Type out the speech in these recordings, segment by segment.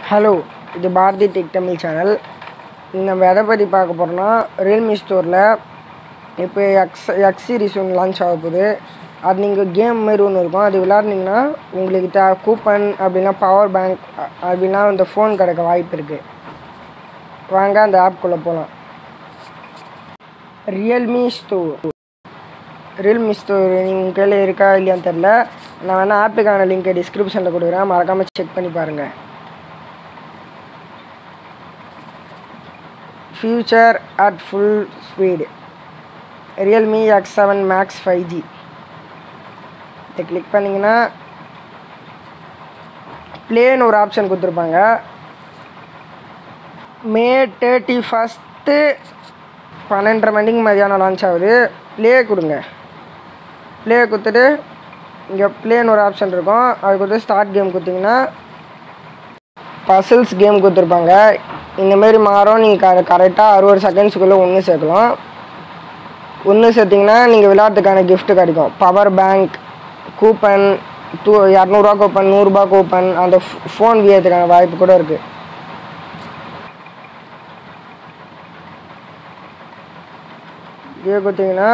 hello இது Bharathi tech Tamil channel நம்ம எதை பற்றி பார்க்க போகிறோம்னா ரியல்மி ஸ்டோரில் இப்போ எக்ஸ் எக்ஸ் சீரிஸ் ஒன்று லான்ச் ஆக போகுது அது நீங்கள் கேம் மாரி ஒன்று இருக்கும் அது விளாட்னீங்கன்னா உங்களுக்கு தே கூப்பன் அப்படின்னா பவர் பேங்க் அப்படின்னா இந்த ஃபோன் கிடைக்க வாய்ப்பு இருக்குது வாங்க அந்த ஆப்குள்ளே போகலாம் ரியல்மி ஸ்டோர் ரியல்மி ஸ்டோர் உங்கள் கையில் இருக்கா இல்லையான்னு தெரில நான் வேணால் ஆப்புக்கான லிங்க்கை டிஸ்கிரிப்ஷனில் கொடுக்குறேன் மறக்காமல் செக் பண்ணி பாருங்கள் future at full speed Realme X seven max five G இதை கிளிக் பண்ணிங்கன்னா ப்ளேன்னு ஒரு ஆப்ஷன் கொடுத்துருப்பாங்க மே தேர்ட்டி ஃபஸ்ட்டு பன்னெண்டரை மணிக்கு மதியானம் லான்ச் ஆகுது ப்ளே கொடுங்க ப்ளே கொடுத்துட்டு இங்கே ப்ளேன்னு ஒரு ஆப்ஷன் இருக்கும் அது கொடுத்து ஸ்டார்ட் கேம் கொடுத்தீங்கன்னா பசில்ஸ் கேம் கொடுத்துருப்பாங்க இந்தமாரி மாறும் நீங்கள் கரெக்டாக அறுபது செகண்ட்ஸுக்குள்ளே ஒன்று சேர்க்கலாம் ஒன்று சேர்த்திங்கன்னா நீங்கள் விளையாட்டுக்கான gift கிடைக்கும் பவர் பேங்க் கூப்பன் டூ இரநூறுவா கூப்பன் நூறுரூபா கூப்பன் அந்த ஃபோன் வியறதுக்கான வாய்ப்பு கூட இருக்குது இதே கொடுத்தீங்கன்னா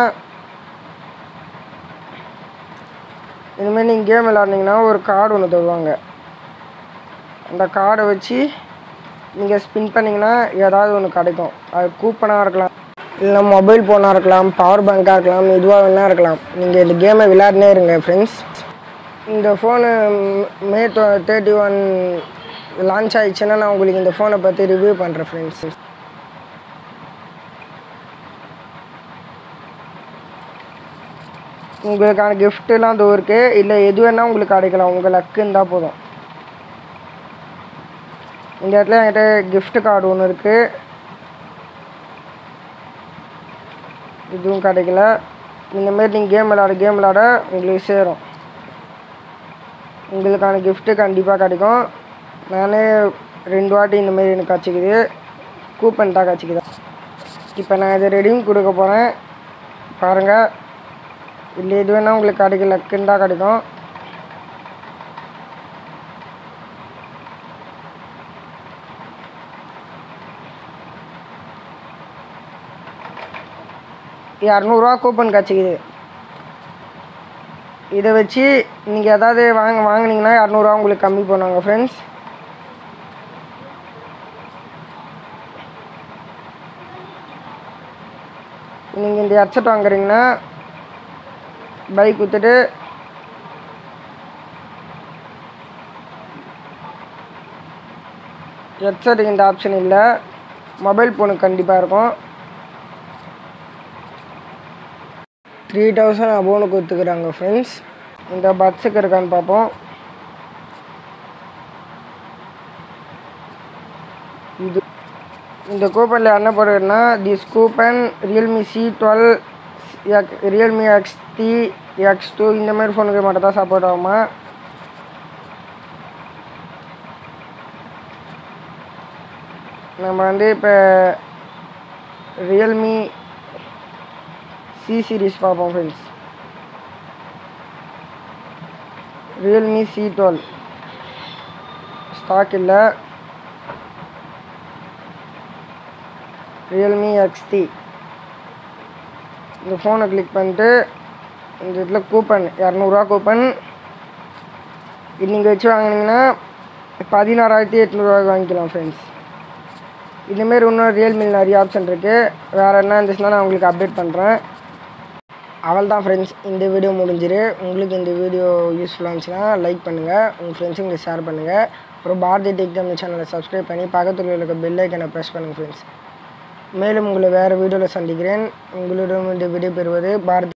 இனிமேல் நீங்கள் கேம் விளாட்னீங்கன்னா ஒரு கார்டு ஒன்று தருவாங்க அந்த கார்டை வச்சு நீங்கள் ஸ்பின் பண்ணிங்கன்னா ஏதாவது ஒன்று கிடைக்கும் அது கூப்பனாக இருக்கலாம் இல்லை மொபைல் ஃபோனாக இருக்கலாம் பவர் பேங்காக இருக்கலாம் எதுவாக வேணா இருக்கலாம் நீங்கள் இந்த கேமை விளையாடினே இருங்க ஃப்ரெண்ட்ஸ் இந்த phone May thirty one launch ஆயிடுச்சுன்னா நான் உங்களுக்கு இந்த ஃபோனை பற்றி ரிவ்யூ பண்ணுறேன் ஃப்ரெண்ட்ஸ் உங்களுக்கான கிஃப்ட்டுலாம் அது இருக்குது இல்லை எது வேணால் உங்களுக்கு கிடைக்கலாம் உங்கள் லக்கு இருந்தால் போதும் இந்த இடத்துல என்கிட்ட gift கார்டு ஒன்று இருக்குது இதுவும் கிடைக்கல இந்தமாரி நீங்கள் கேம் விளாட கேம் விளாட உங்களுக்கு சேரும் உங்களுக்கான gift கண்டிப்பாக கிடைக்கும் நானே ரெண்டு வாட்டி இந்தமாரி எனக்கு கிடச்சிக்குது கூப்பன் தான் கிடச்சிக்குது இப்போ நான் இதை ரெடியும் கொடுக்க போகிறேன் பாருங்கள் இல்லை எது வேணால் உங்களுக்கு கிடைக்கல லக்குன்னு தான் கிடைக்கும் இரநூறுவா கூப்பன் கிடச்சிக்குது இதை வச்சு நீங்கள் எதாவது வாங்க வாங்குனீங்கன்னா இரநூறுவா உங்களுக்கு கம்மி பண்ணுவாங்க ஃப்ரெண்ட்ஸ் நீங்கள் இந்த ஹெட்செட் வாங்குறீங்கன்னா பைக் விற்றுட்டு ஹெட்செட்டுக்கு இந்த ஆப்ஷன் இல்லை மொபைல் ஃபோனுக்கு கண்டிப்பாக இருக்கும் த்ரீ தௌசண்ட் அபோன்னு கொடுத்துக்கிறாங்க ஃப்ரெண்ட்ஸ் இந்த பட்ஸுக்கு இருக்கான்னு பார்ப்போம் இது இந்த கூப்பனில் என்ன போடுறதுன்னா this coupon Realme C twelve X Realme X T X two இந்த மாதிரி ஃபோனுக்கு மட்டும் தான் சப்போர்ட் ஆகுமா நம்ம வந்து இப்போ ரியல்மி சி சீரிஸ் பார்ப்போம் friends Realme C twelve stock இல்லை ரியல்மி எக்ஸ்டி இந்த ஃபோனை கிளிக் பண்ணிட்டு இந்த இதில் கூப்பன் இரநூறுவா கூப்பன் இது நீங்கள் வச்சு வாங்கினீங்கன்னா பதினாறாயிரத்தி எட்நூறுவாய்க்கு வாங்கிக்கலாம் ஃப்ரெண்ட்ஸ் இந்தமாரி இன்னும் ரியல்மியில் நிறைய ஆப்ஷன் இருக்குது வேறு என்ன இருந்துச்சுன்னா நான் உங்களுக்கு அப்டேட் பண்ணுறேன் அவள் தான் ஃப்ரெண்ட்ஸ் இந்த வீடியோ முடிஞ்சிரு உங்களுக்கு இந்த வீடியோ யூஸ்ஃபுல்லாக இருந்துச்சுன்னா லைக் பண்ணுங்கள் உங்கள் ஃப்ரெண்ட்ஸுங்களுக்கு ஷேர் பண்ணுங்கள் அப்புறம் பாரதி டெக் தமிழ் சேனலை சப்ஸ்கிரைப் பண்ணி பக்கத்தில் இருக்க பெல் ஐக்கனை ப்ரெஸ் பண்ணுங்கள் ஃப்ரெண்ட்ஸ் மேலும் உங்களை வேறு வீடியோவில் சந்திக்கிறேன் உங்களிடம் இந்த விடை பெறுவது பாரதி